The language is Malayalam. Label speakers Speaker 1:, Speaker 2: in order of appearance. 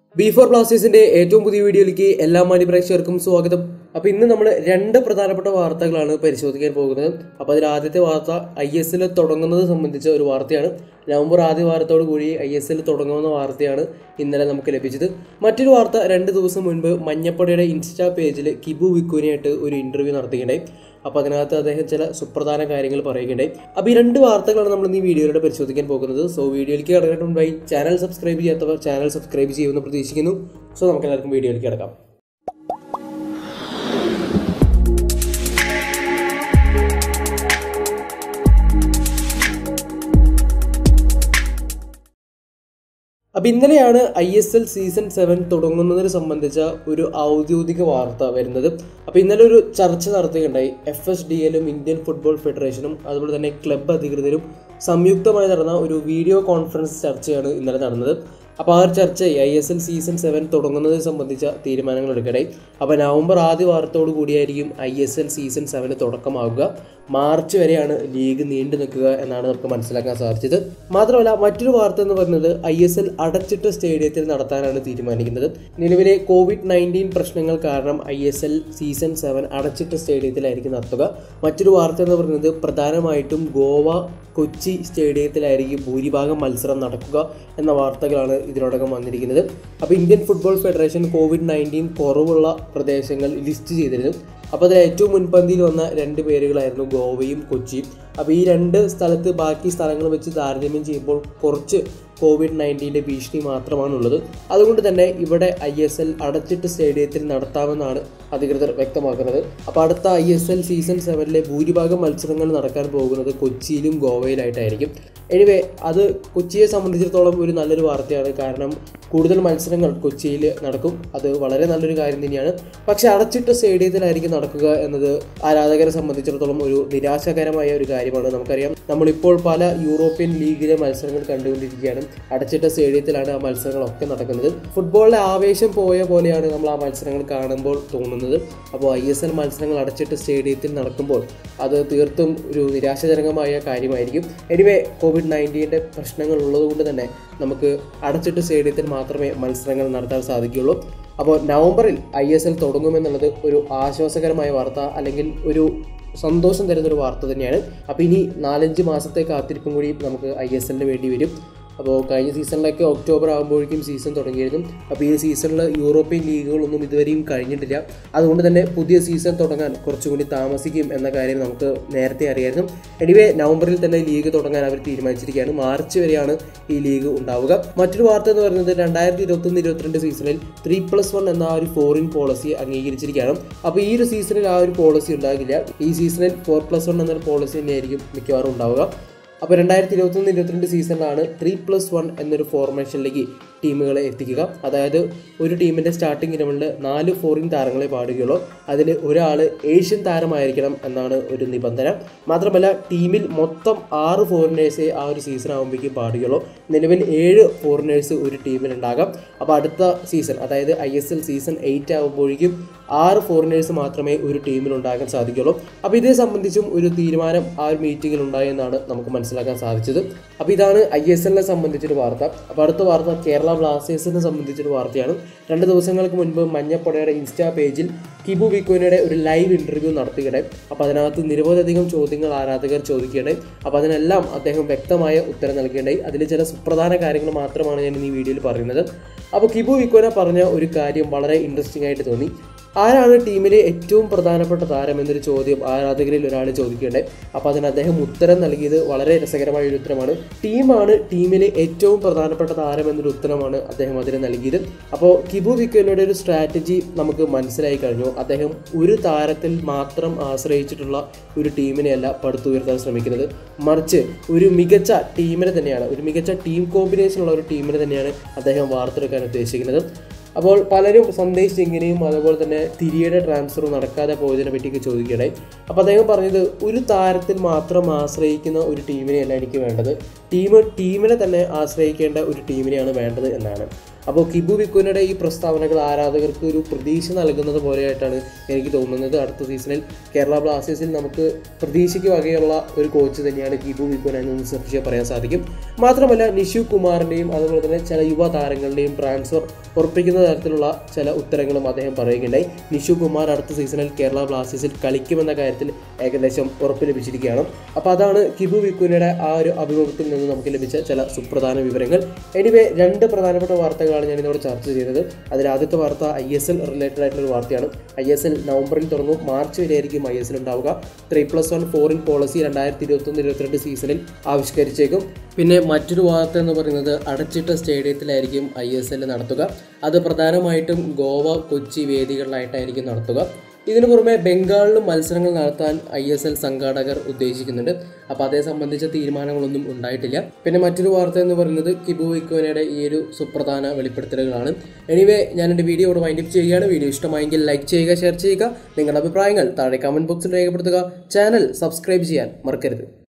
Speaker 1: ബി ഫോർ ബ്ലാസ്റ്റേഴ്സിന്റെ ഏറ്റവും പുതിയ വീഡിയോയിലേക്ക് എല്ലാ മാന്യ പ്രേക്ഷകർക്കും സ്വാഗതം അപ്പൊ ഇന്ന് നമ്മൾ രണ്ട് പ്രധാനപ്പെട്ട വാർത്തകളാണ് പരിശോധിക്കാൻ പോകുന്നത് അപ്പൊ അതിൽ ആദ്യത്തെ വാർത്ത ഐ എസ് എൽ തുടങ്ങുന്നത് സംബന്ധിച്ച ഒരു വാർത്തയാണ് നവംബർ ആദ്യ വാരത്തോടു കൂടി ഐ എസ് എൽ തുടങ്ങുന്ന വാർത്തയാണ് ഇന്നലെ നമുക്ക് ലഭിച്ചത് മറ്റൊരു വാർത്ത രണ്ട് ദിവസം മുൻപ് മഞ്ഞപ്പടയുടെ ഇൻസ്റ്റാ പേജിൽ കിബു വിക്കുവിനായിട്ട് ഒരു ഇന്റർവ്യൂ നടത്തുകയുണ്ടായി അപ്പോൾ അതിനകത്ത് അദ്ദേഹം ചില സുപ്രധാന കാര്യങ്ങൾ പറയുകയുണ്ടായി അപ്പോൾ ഈ രണ്ട് വാർത്തകളാണ് നമ്മൾ ഇന്ന് ഈ വീഡിയോയിലൂടെ പരിശോധിക്കാൻ പോകുന്നത് സോ വീഡിയോയിലേക്ക് കടന്നിട്ട് മുൻപായി ചാനൽ സബ്സ്ക്രൈബ് ചെയ്യാത്തവർ ചാനൽ സബ്സ്ക്രൈബ് ചെയ്യുമെന്ന് പ്രതീക്ഷിക്കുന്നു സോ നമുക്ക് എല്ലാവർക്കും വീഡിയോയിലേക്ക് കിടക്കാം അപ്പം ഇന്നലെയാണ് I S L season seven തുടങ്ങുന്നതിനെ സംബന്ധിച്ച ഒരു ഔദ്യോഗിക വാർത്ത വരുന്നത് അപ്പോൾ ഇന്നലെ ഒരു ചർച്ച നടത്തുകയുണ്ടായി എഫ് എസ് ഡി എല്ലും ഇന്ത്യൻ ഫുട്ബോൾ ഫെഡറേഷനും അതുപോലെ തന്നെ ക്ലബ്ബ് അധികൃതരും സംയുക്തമായി നടന്ന ഒരു വീഡിയോ കോൺഫറൻസ് ചർച്ചയാണ് ഇന്നലെ നടന്നത് അപ്പോൾ ആ ഒരു ചർച്ചയിൽ I S L season seven തുടങ്ങുന്നതിനെ സംബന്ധിച്ച തീരുമാനങ്ങൾ എടുക്കട്ടെ അപ്പോൾ നവംബർ ആദ്യ വാരത്തോടു കൂടിയായിരിക്കും ഐ എസ് എൽ സീസൺ സെവന് തുടക്കമാവുക മാർച്ച് വരെയാണ് ലീഗ് നീണ്ടു നിൽക്കുക എന്നാണ് നമുക്ക് മനസ്സിലാക്കാൻ സാധിച്ചത് മാത്രമല്ല മറ്റൊരു വാർത്ത എന്ന് പറയുന്നത് ഐ എസ് എൽ അടച്ചിട്ട സ്റ്റേഡിയത്തിൽ നടത്താനാണ് തീരുമാനിക്കുന്നത് നിലവിലെ കോവിഡ് നയൻറ്റീൻ പ്രശ്നങ്ങൾ കാരണം I S L season seven അടച്ചിട്ട സ്റ്റേഡിയത്തിലായിരിക്കും നടത്തുക മറ്റൊരു വാർത്ത എന്ന് പറയുന്നത് പ്രധാനമായിട്ടും ഗോവ കൊച്ചി സ്റ്റേഡിയത്തിലായിരിക്കും ഭൂരിഭാഗം മത്സരം നടക്കുക എന്ന വാർത്തകളാണ് ഇതിനോടകം വന്നിരിക്കുന്നത് അപ്പോൾ Indian football federation covid nineteen കുറവുള്ള പ്രദേശങ്ങൾ ലിസ്റ്റ് ചെയ്തിരുന്നു അപ്പോൾ അതിൽ ഏറ്റവും മുൻപന്തിയിൽ വന്ന രണ്ട് പേരുകളായിരുന്നു ഗോവയും കൊച്ചിയും അപ്പോൾ ഈ രണ്ട് സ്ഥലത്ത് ബാക്കി സ്ഥലങ്ങൾ വെച്ച് താരതമ്യം ചെയ്യുമ്പോൾ കുറച്ച് കോവിഡ് നയൻറ്റീൻ്റെ ഭീഷണി മാത്രമാണുള്ളത് അതുകൊണ്ട് തന്നെ ഇവിടെ ഐ എസ് എൽ അടച്ചിട്ട് സ്റ്റേഡിയത്തിൽ നടത്താമെന്നാണ് അധികൃതർ വ്യക്തമാക്കുന്നത് അപ്പോൾ അടുത്ത ഐ എസ് എൽ സീസൺ സെവനിലെ ഭൂരിഭാഗം മത്സരങ്ങൾ നടക്കാൻ പോകുന്നത് കൊച്ചിയിലും ഗോവയിലായിട്ടായിരിക്കും എനിവേ അത് കൊച്ചിയെ സംബന്ധിച്ചിടത്തോളം ഒരു നല്ലൊരു വാർത്തയാണ് കാരണം കൂടുതൽ മത്സരങ്ങൾ കൊച്ചിയിൽ നടക്കും അത് വളരെ നല്ലൊരു കാര്യം തന്നെയാണ് പക്ഷേ അടച്ചിട്ട സ്റ്റേഡിയത്തിലായിരിക്കും നടക്കുക എന്നത് ആരാധകരെ സംബന്ധിച്ചിടത്തോളം ഒരു നിരാശകരമായ ഒരു കാര്യമാണ് നമുക്കറിയാം നമ്മളിപ്പോൾ പല യൂറോപ്യൻ ലീഗിലെ മത്സരങ്ങൾ കണ്ടുകൊണ്ടിരിക്കുകയാണ് അടച്ചിട്ട സ്റ്റേഡിയത്തിലാണ് ആ മത്സരങ്ങളൊക്കെ നടക്കുന്നത് ഫുട്ബോളിലെ ആവേശം പോയ പോലെയാണ് നമ്മൾ ആ മത്സരങ്ങൾ കാണുമ്പോൾ തോന്നുന്നത് അപ്പോൾ ഐ എസ് എൽ മത്സരങ്ങൾ അടച്ചിട്ട സ്റ്റേഡിയത്തിൽ നടക്കുമ്പോൾ അത് തീർത്തും ഒരു നിരാശാജനകമായ കാര്യമായിരിക്കും എനിവേ കോവിഡ് നയൻറ്റീൻ്റെ പ്രശ്നങ്ങൾ ഉള്ളതുകൊണ്ട് തന്നെ നമുക്ക് അടച്ചിട്ട സ്റ്റേഡിയത്തിൽ മാത്രമേ മത്സരങ്ങൾ നടത്താൻ സാധിക്കുകയുള്ളൂ അപ്പോൾ നവംബറിൽ ഐ എസ് എൽ തുടങ്ങുമെന്നുള്ളത് ഒരു ആശ്വാസകരമായ വാർത്ത അല്ലെങ്കിൽ ഒരു സന്തോഷം തരുന്നൊരു വാർത്ത തന്നെയാണ് അപ്പോൾ ഇനി നാലഞ്ച് മാസത്തെ കാത്തിരിപ്പും കൂടി നമുക്ക് ഐ എസ് എല്ലിന് വേണ്ടി വരും അപ്പോൾ കഴിഞ്ഞ സീസണിലൊക്കെ ഒക്ടോബർ ആകുമ്പോഴേക്കും സീസൺ തുടങ്ങിയിരുന്നു അപ്പോൾ ഈ സീസണിൽ യൂറോപ്യൻ ലീഗുകളൊന്നും ഇതുവരെയും കഴിഞ്ഞിട്ടില്ല അതുകൊണ്ട് തന്നെ പുതിയ സീസൺ തുടങ്ങാൻ കുറച്ചുകൂടി താമസിക്കും എന്ന കാര്യം നമുക്ക് നേരത്തെ അറിയായിരുന്നു എനിവേ നവംബറിൽ തന്നെ ലീഗ് തുടങ്ങാൻ അവർ തീരുമാനിച്ചിരിക്കുകയാണ് മാർച്ച് വരെയാണ് ഈ ലീഗ് ഉണ്ടാവുക മറ്റൊരു വാർത്ത എന്ന് പറയുന്നത് രണ്ടായിരത്തി ഇരുപത്തൊന്ന് ഇരുപത്തിരണ്ട് സീസണിൽ ത്രീ പ്ലസ് വൺ എന്ന ആ ഒരു ഫോറിൻ പോളിസി അംഗീകരിച്ചിരിക്കുകയാണ് അപ്പോൾ ഈ ഒരു സീസണിൽ ആ ഒരു പോളിസി ഉണ്ടാകില്ല ഈ സീസണിൽ ഫോർ പ്ലസ് വൺ എന്നൊരു പോളിസി തന്നെയായിരിക്കും മിക്കവാറും ഉണ്ടാവുക അപ്പോൾ രണ്ടായിരത്തി ഇരുപത്തൊന്ന് ഇരുപത്തിരണ്ട് സീസണിലാണ് ത്രീ പ്ലസ് വൺ എന്നൊരു ഫോർമേഷനിലേക്ക് ടീമുകളെ എത്തിക്കുക അതായത് ഒരു ടീമിൻ്റെ സ്റ്റാർട്ടിംഗ് ഇലവനിൽ നാല് ഫോറിൻ താരങ്ങളെ പാടുകയുള്ളൂ അതിൽ ഒരാൾ ഏഷ്യൻ താരമായിരിക്കണം എന്നാണ് ഒരു നിബന്ധന മാത്രമല്ല ടീമിൽ മൊത്തം ആറ് ഫോറിനേഴ്സെ ആ ഒരു സീസൺ ആകുമ്പോഴേക്കും പാടുകയുള്ളൂ നിലവിൽ ഏഴ് ഫോറിനേഴ്സ് ഒരു ടീമിലുണ്ടാകാം അപ്പോൾ അടുത്ത സീസൺ അതായത് I S L season eight ആകുമ്പോഴേക്കും ആറ് ഫോറിനേഴ്സ് മാത്രമേ ഒരു ടീമിൽ ഉണ്ടാകാൻ സാധിക്കുള്ളൂ അപ്പോൾ ഇതേ സംബന്ധിച്ചും ഒരു തീരുമാനം ആ ഒരു മീറ്റിങ്ങിൽ ഉണ്ടായെന്നാണ് നമുക്ക് മനസ്സിലാക്കാൻ സാധിച്ചത് അപ്പോൾ ഇതാണ് ഐ എസ് എല്ലിനെ സംബന്ധിച്ചൊരു വാർത്ത അപ്പോൾ അടുത്ത വാർത്ത കേരള ബ്ലാസ്റ്റേഴ്സിനെ സംബന്ധിച്ചൊരു വാർത്തയാണ് രണ്ട് ദിവസങ്ങൾക്ക് മുൻപ് മഞ്ഞപ്പടയുടെ ഇൻസ്റ്റാ പേജിൽ കിബു വിക്കോനയുടെ ഒരു ലൈവ് ഇൻ്റർവ്യൂ നടത്തുകയുണ്ടായി അപ്പോൾ അതിനകത്ത് നിരവധിയധികം ചോദ്യങ്ങൾ ആരാധകർ ചോദിക്കുകയുണ്ടായി അപ്പോൾ അതിനെല്ലാം അദ്ദേഹം വ്യക്തമായ ഉത്തരം നൽകുകയുണ്ടായി അതിൽ ചില സുപ്രധാന കാര്യങ്ങൾ മാത്രമാണ് ഞാൻ ഈ വീഡിയോയിൽ പറയുന്നത് അപ്പോൾ കിബു വിക്കോന പറഞ്ഞ ഒരു കാര്യം വളരെ ഇൻട്രസ്റ്റിംഗ് ആയിട്ട് തോന്നി ആരാണ് ടീമിലെ ഏറ്റവും പ്രധാനപ്പെട്ട താരം എന്നൊരു ചോദ്യം ആരാധകരിൽ ഒരാൾ ചോദിക്കുകയുണ്ടായി അപ്പോൾ അതിന് അദ്ദേഹം ഉത്തരം നൽകിയത് വളരെ രസകരമായ ഒരു ഉത്തരമാണ് ടീമാണ് ടീമിലെ ഏറ്റവും പ്രധാനപ്പെട്ട താരം എന്നൊരു ഉത്തരമാണ് അദ്ദേഹം അതിന് നൽകിയത് അപ്പോൾ കിബു വിക്കോനയുടെ ഒരു സ്ട്രാറ്റജി നമുക്ക് മനസ്സിലായി കഴിഞ്ഞു അദ്ദേഹം ഒരു താരത്തിൽ മാത്രം ആശ്രയിച്ചിട്ടുള്ള ഒരു ടീമിനെയല്ല പടുത്തുയർത്താൻ ശ്രമിക്കുന്നത് മറിച്ച് ഒരു മികച്ച ടീമിനെ തന്നെയാണ് ഒരു മികച്ച ടീം കോമ്പിനേഷനുള്ള ഒരു ടീമിനെ തന്നെയാണ് അദ്ദേഹം വാർത്തെടുക്കാൻ ഉദ്ദേശിക്കുന്നത് അപ്പോൾ പലരും സന്ദേശ് സിംഗിനെയും അതുപോലെ തന്നെ തിരിയുടെ ട്രാൻസ്ഫർ നടക്കാതെ പോയതിനെ പറ്റിയൊക്കെ ചോദിക്കുകയുണ്ടായി അപ്പോൾ അദ്ദേഹം പറഞ്ഞത് ഒരു താരത്തിൽ മാത്രം ആശ്രയിക്കുന്ന ഒരു ടീമിനെയല്ല എനിക്ക് വേണ്ടത് ടീം ടീമിനെ തന്നെ ആശ്രയിക്കേണ്ട ഒരു ടീമിനെയാണ് വേണ്ടത് എന്നാണ് അപ്പോൾ കിബു വിക്കുനയുടെ ഈ പ്രസ്താവനകൾ ആരാധകർക്ക് ഒരു പ്രതീക്ഷ നൽകുന്നത് പോലെയായിട്ടാണ് എനിക്ക് തോന്നുന്നത് അടുത്ത സീസണിൽ കേരള ബ്ലാസ്റ്റേഴ്സിൽ നമുക്ക് പ്രതീക്ഷയ്ക്ക് വകയുള്ള ഒരു കോച്ച് തന്നെയാണ് കിബു വിക്കുന എന്ന് നിസ്സംശയം പറയാൻ സാധിക്കും മാത്രമല്ല നിഷു കുമാറിൻ്റെയും അതുപോലെ തന്നെ ചില യുവ താരങ്ങളുടെയും ട്രാൻസ്ഫർ ഉറപ്പിക്കുന്ന തരത്തിലുള്ള ചില ഉത്തരങ്ങളും അദ്ദേഹം പറയുകയുണ്ടായി നിഷു കുമാർ അടുത്ത സീസണിൽ കേരള ബ്ലാസ്റ്റേഴ്സിൽ കളിക്കുമെന്ന കാര്യത്തിൽ ഏകദേശം ഉറപ്പ് ലഭിച്ചിരിക്കുകയാണ് അപ്പോൾ അതാണ് കിബു വിക്കുനയുടെ ആ ഒരു അഭിമുഖത്തിൽ നിന്ന് നമുക്ക് ലഭിച്ച ചില സുപ്രധാന വിവരങ്ങൾ എനിവേ രണ്ട് പ്രധാനപ്പെട്ട വാർത്തകളാണ് ഞാൻ ഇതോടെ ചർച്ച ചെയ്തത് അതിൽ ആദ്യത്തെ വാർത്ത ഐ എസ് എൽ റിലേറ്റഡ് ആയിട്ടുള്ള ഒരു വാർത്തയാണ് ഐ എസ് എൽ നവംബറിൽ തുടങ്ങും മാർച്ച് വരെ ആയിരിക്കും ഐ എസ് എൽ ഉണ്ടാവുക three plus one foreign policy രണ്ടായിരത്തി ഇരുപത്തൊന്ന് ഇരുപത്തിരണ്ട് സീസണിൽ ആവിഷ്കരിച്ചേക്കും പിന്നെ മറ്റൊരു വാർത്ത എന്ന് പറയുന്നത് അടച്ചിട്ട സ്റ്റേഡിയത്തിലായിരിക്കും ഐ എസ് എൽ നടത്തുക അത് പ്രധാനമായിട്ടും ഗോവ കൊച്ചി വേദികളിലായിട്ടായിരിക്കും നടത്തുക ഇതിനു പുറമെ ബംഗാളിലും മത്സരങ്ങൾ നടത്താൻ ഐ എസ് എൽ സംഘാടകർ ഉദ്ദേശിക്കുന്നുണ്ട് അപ്പോൾ അതേ സംബന്ധിച്ച തീരുമാനങ്ങളൊന്നും ഉണ്ടായിട്ടില്ല പിന്നെ മറ്റൊരു വാർത്ത എന്ന് പറയുന്നത് കിബു ഇക്കോനയുടെ ഈ ഒരു സുപ്രധാന വെളിപ്പെടുത്തലുകളാണ് എനിവേ ഞാൻ എൻ്റെ വീഡിയോ ഇവിടെ വൈൻഡപ്പ് ചെയ്യുകയാണ് വീഡിയോ ഇഷ്ടമായെങ്കിൽ ലൈക്ക് ചെയ്യുക ഷെയർ ചെയ്യുക നിങ്ങളുടെ അഭിപ്രായങ്ങൾ താഴെ കമൻറ്റ് ബോക്സിൽ രേഖപ്പെടുത്തുക ചാനൽ സബ്സ്ക്രൈബ് ചെയ്യാൻ മറക്കരുത്